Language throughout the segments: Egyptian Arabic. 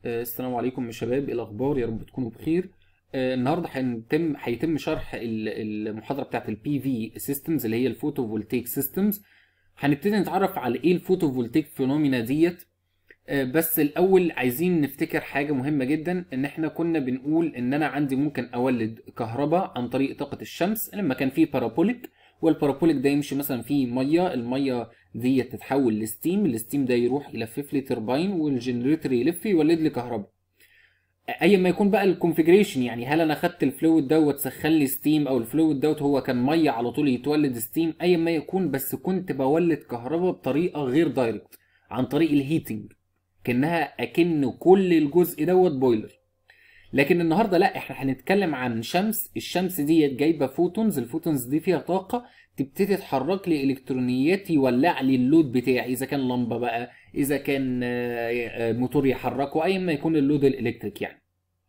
آه، السلام عليكم يا شباب ايه الاخبار يا رب تكونوا بخير آه، النهارده هيتم هيتم شرح ال- المحاضره بتاعت البي في سيستمز اللي هي الفوتوفولتيك سيستمز هنبتدي نتعرف على ايه الفوتوفولتيك فينومينا ديت آه، بس الاول عايزين نفتكر حاجه مهمه جدا ان احنا كنا بنقول ان انا عندي ممكن اولد كهرباء عن طريق طاقه الشمس لما كان في بارابوليك والبارابوليك ده يمشي مثلا فيه ميه الميه دي تتحول لستيم الستيم ده يروح يلفف لي تربين والجنريتور يلف يولد لي كهرباء ايا ما يكون بقى الكونفيجريشن يعني هل انا خدت الفلويد دوت سخن لي ستيم او الفلويد دوت هو كان ميه على طول يتولد ستيم ايا ما يكون بس كنت بولد كهرباء بطريقه غير دايركت عن طريق الهيتنج كانها اكن كل الجزء دوت بويلر لكن النهارده لا احنا هنتكلم عن شمس الشمس ديت جايبه فوتونز الفوتونز دي فيها طاقه تبتدي تحرك لي الكترونيات يولع لي اللود بتاعي اذا كان لمبه بقى اذا كان آه، آه، موتور يحركه ايا ما يكون اللود الالكتريك يعني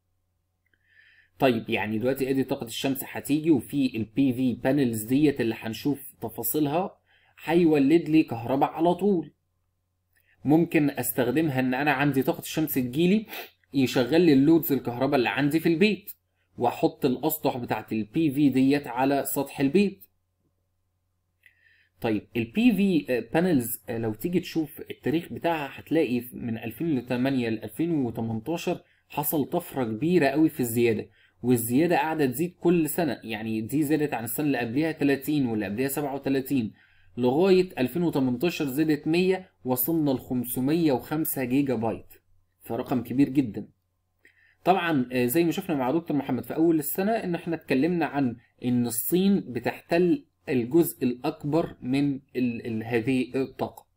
طيب يعني دلوقتي ادي طاقه الشمس هتيجي وفي البي في بانلز ديت اللي هنشوف تفاصيلها هيولد لي كهرباء على طول ممكن استخدمها ان انا عندي طاقه الشمس تجيلي يشغل لي اللودز الكهرباء اللي عندي في البيت واحط الاسطح بتاعت البي في ديت على سطح البيت طيب البي في بانلز لو تيجي تشوف التاريخ بتاعها هتلاقي من 2008 ل 2018 حصل طفره كبيره قوي في الزياده والزياده قاعده تزيد كل سنه يعني دي زادت عن السنه اللي قبلها 30 واللي قبلها 37 لغايه 2018 زادت 100 وصلنا ل 505 جيجا بايت فرقم كبير جدا طبعا آه، زي ما شفنا مع دكتور محمد في اول السنه ان احنا اتكلمنا عن ان الصين بتحتل الجزء الاكبر من ال ال هذه الطاقه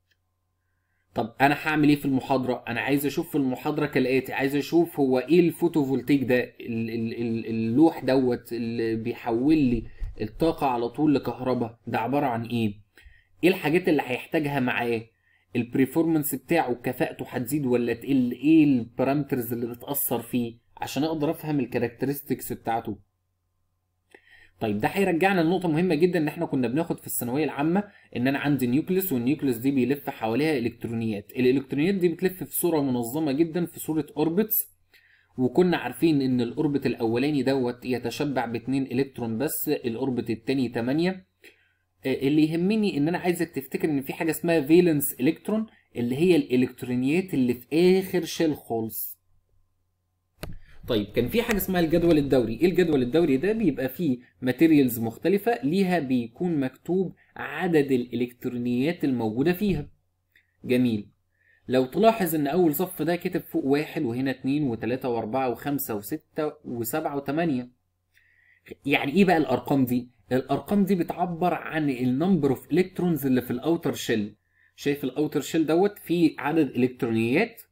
طب انا هعمل ايه في المحاضره انا عايز اشوف في المحاضره كالاتي عايز اشوف هو ايه الفوتوفولتيك ده ال ال ال اللوح دوت اللي بيحول لي الطاقه على طول لكهرباء ده عباره عن ايه ايه الحاجات اللي هيحتاجها معاه البريفورمانس بتاعه كفاءته هتزيد ولا تقل ايه البارامترز اللي بتاثر فيه عشان اقدر افهم الكاركترستكس بتاعته طيب ده هيرجعنا لنقطه مهمه جدا ان احنا كنا بناخد في الثانويه العامه ان انا عندي نيوكليس والنيوكليس دي بيلف حواليها الكترونيات الالكترونيات دي بتلف في صوره منظمه جدا في صوره اوربتس وكنا عارفين ان الاوربت الاولاني دوت يتشبع باتنين الكترون بس الاوربت التاني 8 اللي يهمني ان انا عايزك تفتكر ان في حاجه اسمها فالنس الكترون اللي هي الالكترونيات اللي في اخر شيل خالص طيب كان في حاجه اسمها الجدول الدوري ايه الجدول الدوري ده بيبقى فيه ماتيريالز مختلفه ليها بيكون مكتوب عدد الالكترونيات الموجوده فيها جميل لو تلاحظ ان اول صف ده كتب فوق واحد وهنا اتنين وتلاته واربعه وخمسه وسته وسبعه وتمانيه يعني ايه بقى الارقام دي الارقام دي بتعبر عن النمبر اوف الكترونز اللي في الاوتر شيل شايف الاوتر شيل دوت فيه عدد الكترونيات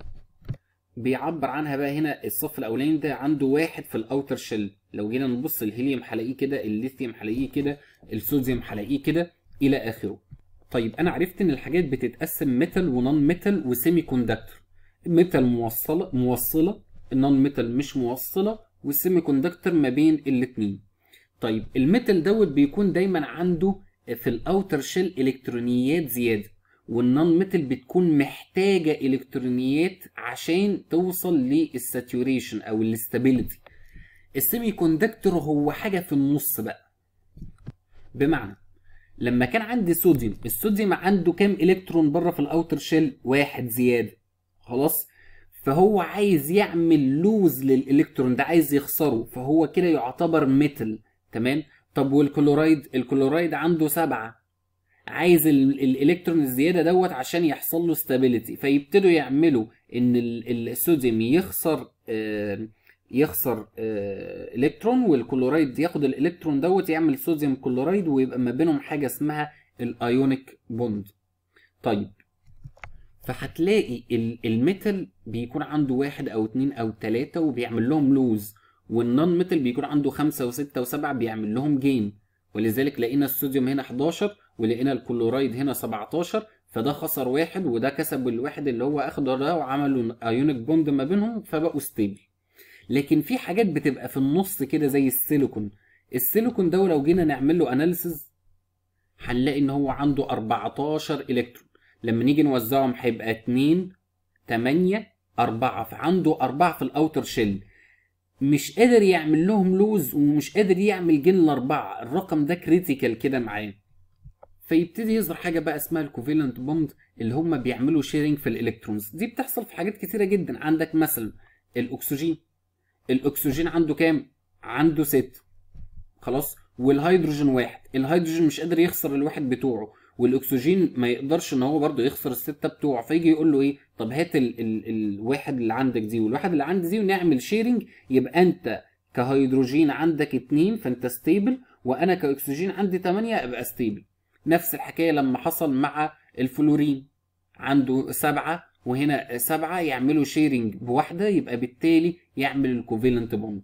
بيعبر عنها بقى هنا الصف الاولاني ده عنده واحد في الاوتر شيل لو جينا نبص الهيليوم هلاقيه كده الليثيوم هلاقيه كده الصوديوم هلاقيه كده الى اخره طيب انا عرفت ان الحاجات بتتقسم ميتال ونون ميتال وسيمي كوندكتور ميتال موصله موصله النون ميتال مش موصله والسيمي كوندكتور ما بين الاتنين طيب الميتال دوت بيكون دايما عنده في الاوتر شيل الكترونيات زياده والنون ميتال بتكون محتاجه الكترونيات عشان توصل للساتوريشن او الاستابيليتي السيمي كوندكتور هو حاجه في النص بقى بمعنى لما كان عندي صوديوم الصوديوم عنده كام الكترون بره في الاوتر شيل واحد زياده خلاص فهو عايز يعمل لوز للالكترون ده عايز يخسره فهو كده يعتبر ميتال تمام طب والكلورايد الكلورايد عنده سبعة عايز ال- الالكترون الزياده دوت عشان يحصل له ستابيليتي فيبتدوا يعملوا ان ال- الصوديوم يخسر آه، يخسر آه، الكترون والكلورايد ياخد الالكترون دوت يعمل صوديوم كلورايد ويبقى ما بينهم حاجه اسمها الايونيك بوند طيب فهتلاقي ال- الميتال بيكون عنده واحد او اتنين او تلاتة وبيعمل لهم لوز والنون ميتال بيكون عنده خمسة وستة وسبعة بيعمل لهم جين ولذلك لقينا الصوديوم هنا 11 ولقينا الكلورايد هنا 17 فده خسر واحد وده كسب الواحد اللي هو اخده ده وعملوا ايونيك بوند ما بينهم فبقوا ستيبل لكن في حاجات بتبقى في النص كده زي السيليكون السيليكون ده لو جينا نعمل له اناليسز هنلاقي ان هو عنده 14 الكترون لما نيجي نوزعهم هيبقى 2 8 أربعة فعنده أربعة في الأوتر شيل مش قادر يعمل لهم لوز ومش قادر يعمل جن الأربعة الرقم ده كريتيكال كده معاه فيبتدي يظهر حاجة بقى اسمها الكوفيلنت بوند اللي هم بيعملوا شيرنج في الإلكترونز دي بتحصل في حاجات كتيرة جدا عندك مثلا الأكسجين الأكسجين عنده كام؟ عنده ستة خلاص والهيدروجين واحد الهيدروجين مش قادر يخسر الواحد بتوعه والاكسجين ما يقدرش ان هو برضه يخسر السته بتوعه فيجي يقول له ايه طب هات ال ال الواحد اللي عندك دي والواحد اللي عندي دي ونعمل شيرنج يبقى انت كهيدروجين عندك اتنين فانت ستيبل وانا كاكسجين عندي تمانية ابقى ستيبل نفس الحكايه لما حصل مع الفلورين عنده سبعة وهنا سبعة يعملوا شيرنج بواحدة يبقى بالتالي يعمل الكوفيلنت بوند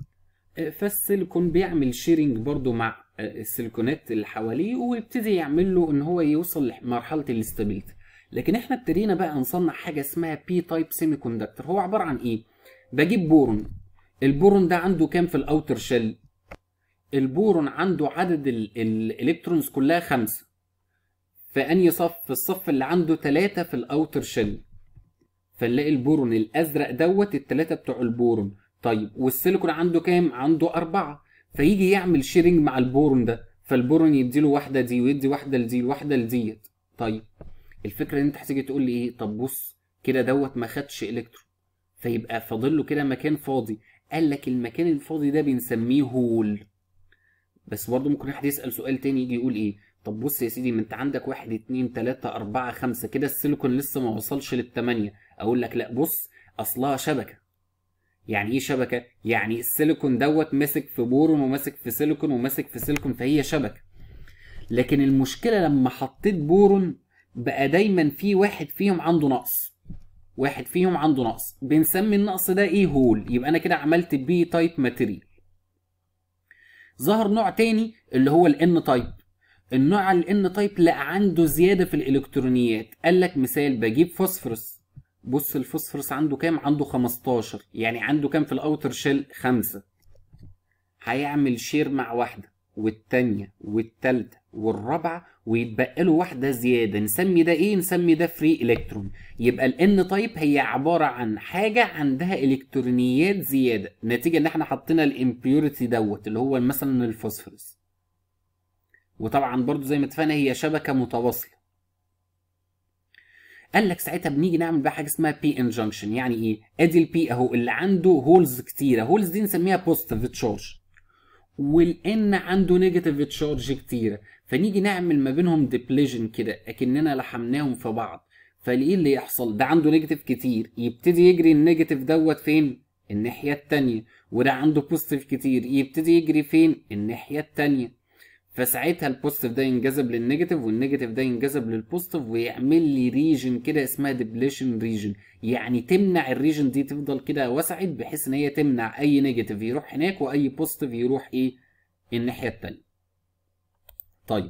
فالسيليكون بيعمل شيرنج برضو مع السيليكونات اللي حواليه ويبتدي يعمل له ان هو يوصل لمرحله الاستابيليتي لكن احنا ابتدينا بقى نصنع حاجه اسمها بي تايب سيمي كوندكتور هو عباره عن ايه بجيب بورون البورون ده عنده كام في الاوتر شيل البورون عنده عدد الالكترونز كلها خمسة في انهي صف في الصف اللي عنده ثلاثة في الاوتر شيل فنلاقي البورون الازرق دوت الثلاثة بتوع البورون طيب والسيليكون عنده كام عنده أربعة فيجي يعمل شيرنج مع البورون ده فالبورون يديله واحده دي ويدي واحده لدي واحده لديت طيب الفكره ان انت هتيجي تقول لي ايه طب بص كده دوت ما خدش الكترون فيبقى فاضل له كده مكان فاضي قال لك المكان الفاضي ده بنسميه هول بس برضه ممكن واحد يسال سؤال تاني يجي يقول ايه طب بص يا سيدي ما انت عندك واحد اتنين تلاتة أربعة خمسة كده السيليكون لسه ما وصلش للتمانية أقول لك لأ بص أصلها شبكة يعني ايه شبكه يعني السيليكون دوت ماسك في بورون وماسك في سيليكون وماسك في سيليكون فهي شبكه لكن المشكله لما حطيت بورون بقى دايما في واحد فيهم عنده نقص واحد فيهم عنده نقص بنسمي النقص ده ايه هول يبقى انا كده عملت بي تايب ماتيريال ظهر نوع تاني اللي هو الان تايب النوع الان تايب لقى عنده زياده في الالكترونيات قال لك مثال بجيب فوسفورس بص الفوسفورس عنده كام عنده 15 يعني عنده كام في الاوتر شيل 5 هيعمل شير مع واحده والتانية والتالتة والرابعة ويتبقى له واحدة زيادة نسمي ده ايه نسمي ده فري الكترون يبقى الان تايب هي عبارة عن حاجة عندها الكترونيات زيادة نتيجة ان احنا حطينا الامبيوريتي دوت اللي هو مثلا الفوسفورس وطبعا برضو زي ما اتفقنا هي شبكة متواصلة قال لك ساعتها بنيجي نعمل بقى حاجه اسمها بي انجنكشن يعني ايه ادي البي اهو اللي عنده هولز كتيره هولز دي نسميها بوزيتيف تشارج والان عنده نيجاتيف تشارج كتيره فنيجي نعمل ما بينهم ديبليجن كده اكننا لحمناهم في بعض فايه اللي يحصل ده عنده نيجاتيف كتير يبتدي يجري النيجاتيف دوت فين الناحيه التانية وده عنده بوزيتيف كتير يبتدي يجري فين الناحيه التانية فساعتها البوزيتيف ده ينجذب للنيجاتيف والنيجاتيف ده ينجذب للبوزيتيف ويعمل لي ريجن كده اسمها ديبليشن ريجن يعني تمنع الريجن دي تفضل كده وسعت بحيث ان هي تمنع اي نيجاتيف يروح هناك واي بوزيتيف يروح ايه الناحيه التانية طيب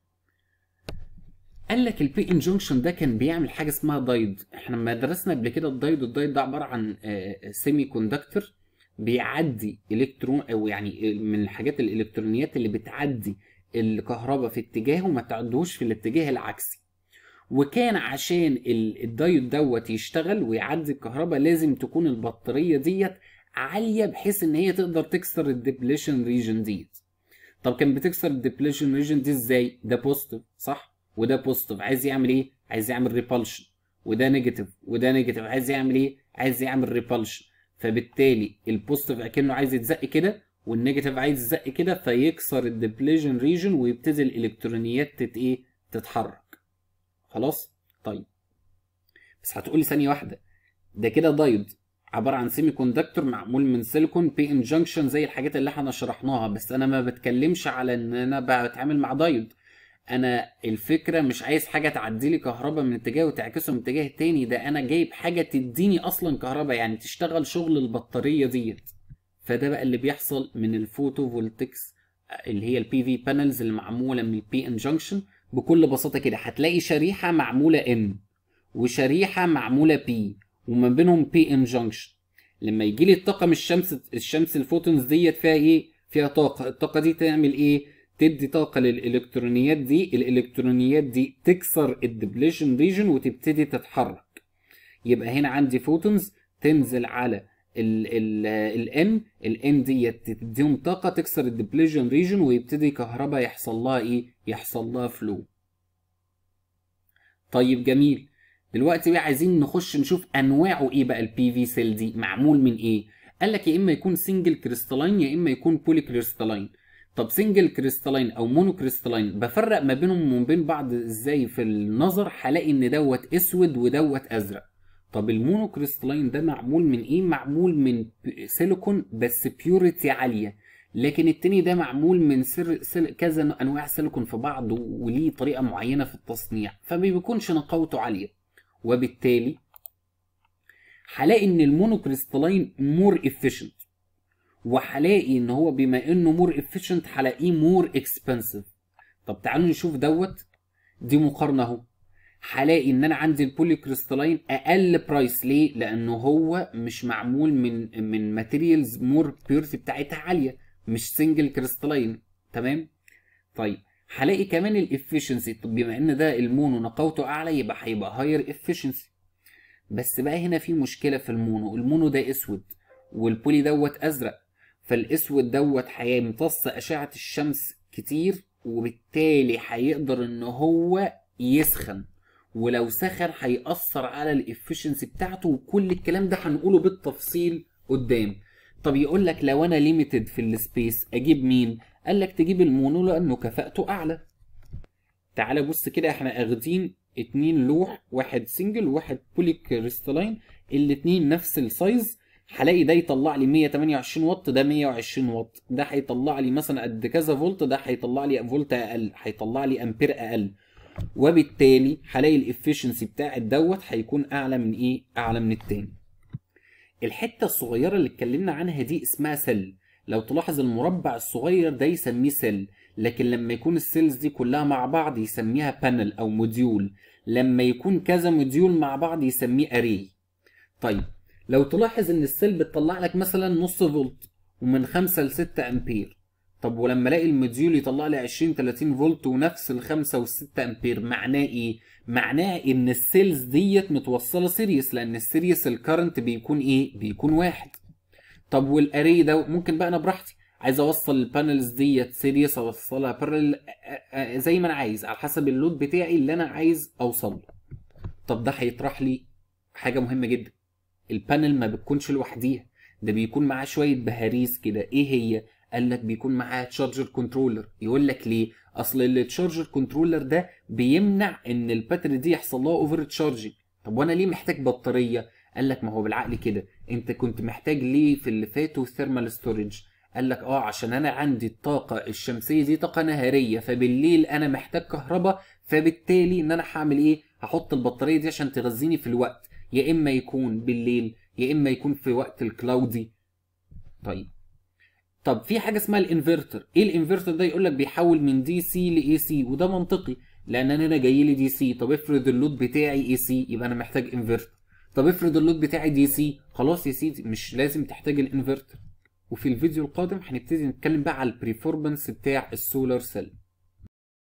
قال لك البي انجنكشن ده كان بيعمل حاجه اسمها دايد احنا لما درسنا قبل كده الدايد الدايد ده عباره عن سيمي كوندكتور بيعدي الكترون او يعني من الحاجات الالكترونيات اللي بتعدي الكهرباء في اتجاه وما تعدوش في الاتجاه العكسي وكان عشان الدايود دوت يشتغل ويعدي الكهرباء لازم تكون البطارية ديت عالية بحيث ان هي تقدر تكسر الديبليشن ريجن ديت طب كان بتكسر الديبليشن ريجن دي ازاي ده بوزيتيف صح وده بوزيتيف عايز يعمل ايه عايز يعمل ريبالشن وده نيجاتيف وده نيجاتيف عايز يعمل ايه عايز يعمل ريبالشن فبالتالي البوزيتيف اكنه عايز يتزق كده والنيجاتيف عايز يزق كده فيكسر الديبليجن ريجن ويبتدي الالكترونيات تت ايه تتحرك خلاص طيب بس هتقولي ثانيه واحده ده كده دايود عباره عن سيمي كوندكتور معمول من سيليكون بي انجنكشن زي الحاجات اللي احنا شرحناها بس انا ما بتكلمش على ان انا بتعامل مع دايود انا الفكره مش عايز حاجه تعدي لي كهرباء من اتجاه وتعكسه من اتجاه تاني ده انا جايب حاجه تديني اصلا كهرباء يعني تشتغل شغل البطاريه ديت فده بقى اللي بيحصل من الفوتو فولتكس اللي هي البي في بانلز اللي معموله من البي انجنكشن بكل بساطه كده هتلاقي شريحه معموله ان وشريحه معموله بي وما بينهم بي انجنكشن لما يجي لي الطاقه من الشمس الشمس الفوتونز ديت فيها ايه فيها طاقه الطاقه دي تعمل ايه تدي طاقه للالكترونيات دي الالكترونيات دي تكسر الدبليشن ريجن وتبتدي تتحرك يبقى هنا عندي فوتونز تنزل على الان الان ديت تديهم طاقه تكسر الديبليجن ريجن ويبتدي كهرباء يحصل لها ايه يحصل لها فلو طيب جميل دلوقتي بقى عايزين نخش نشوف انواعه ايه بقى البي في سيل دي معمول من ايه قال لك يا اما يكون سنجل كريستالين يا اما يكون بولي كريستالين طب سنجل كريستالين او مونو كريستالين بفرق ما بينهم وما بين بعض ازاي في النظر هلاقي ان دوت اسود ودوت ازرق طب المونو كريستالين ده معمول من ايه معمول من سيليكون بس بيوريتي عاليه لكن التاني ده معمول من سر سل... كذا انواع سيليكون في بعض وليه طريقه معينه في التصنيع فما بيكونش نقاوته عاليه وبالتالي هلاقي ان المونو كريستالين مور افيشنت وهلاقي ان هو بما انه مور افيشنت هلاقيه مور اكسبنسيف طب تعالوا نشوف دوت دي مقارنه اهو هلاقي ان انا عندي البولي كريستالين اقل برايس ليه لانه هو مش معمول من من ماتيريالز مور بيورتي بتاعتها عاليه مش سنجل كريستالين تمام طيب هلاقي كمان الافشنسي طب بما ان ده المونو نقاوته اعلى يبقى هيبقى هاير افشنسي بس بقى هنا في مشكله في المونو المونو ده اسود والبولي دوت ازرق فالاسود دوت هيمتص اشعه الشمس كتير وبالتالي هيقدر ان هو يسخن ولو سخن هيأثر على الافشنسي بتاعته وكل الكلام ده هنقوله بالتفصيل قدام طب يقول لك لو انا ليميتد في السبيس اجيب مين قال لك تجيب المونو لانه كفاءته اعلى تعالى بص كده احنا اخدين اتنين لوح واحد سنجل وواحد بولي كريستالين الاتنين نفس السايز هلاقي ده يطلع لي 128 واط ده 120 واط ده هيطلع لي مثلا قد كذا فولت ده هيطلع لي فولت اقل هيطلع لي امبير اقل وبالتالي هلاقي الافشنسي بتاع دوت هيكون اعلى من ايه اعلى من التاني الحته الصغيره اللي اتكلمنا عنها دي اسمها سل لو تلاحظ المربع الصغير ده يسميه سل لكن لما يكون السيلز دي كلها مع بعض يسميها بانل او موديول لما يكون كذا موديول مع بعض يسميه اري طيب لو تلاحظ ان السيل بتطلع لك مثلا نص فولت ومن 5 ل 6 امبير طب ولما الاقي الموديول يطلع لي 20 30 فولت ونفس ال 5 وال 6 امبير معناه ايه معناه ان السيلز ديت متوصله سيريس لان السيريس الكرنت بيكون ايه بيكون واحد طب والاري ده ممكن بقى انا براحتي عايز اوصل البانلز ديت سيريس اوصلها بارل زي ما انا عايز على حسب اللود بتاعي اللي انا عايز اوصل له طب ده هيطرح لي حاجه مهمه جدا البانل ما بتكونش لوحديها ده بيكون معاه شويه بهاريز كده ايه هي قال لك بيكون معاه تشارجر كنترولر يقول لك ليه اصل التشارجر كنترولر ده بيمنع ان الباتري دي يحصل لها اوفر تشارجنج طب وانا ليه محتاج بطاريه قال لك ما هو بالعقل كده انت كنت محتاج ليه في اللي فاتوا ثيرمال ستورج قال لك اه عشان انا عندي الطاقه الشمسيه دي طاقه نهاريه فبالليل انا محتاج كهرباء فبالتالي ان انا هعمل ايه هحط البطاريه دي عشان تغذيني في الوقت يا اما يكون بالليل يا اما يكون في وقت الكلاودي طيب طب في حاجه اسمها الانفرتر ايه الانفرتر ده يقول لك بيحول من دي سي لاي سي وده منطقي لان انا هنا جاي لي دي سي طب افرض اللود بتاعي اي سي يبقى انا محتاج انفرتر طب افرض اللود بتاعي دي سي خلاص يا سيدي مش لازم تحتاج الانفرتر وفي الفيديو القادم هنبتدي نتكلم بقى على البريفورمانس بتاع السولار سيل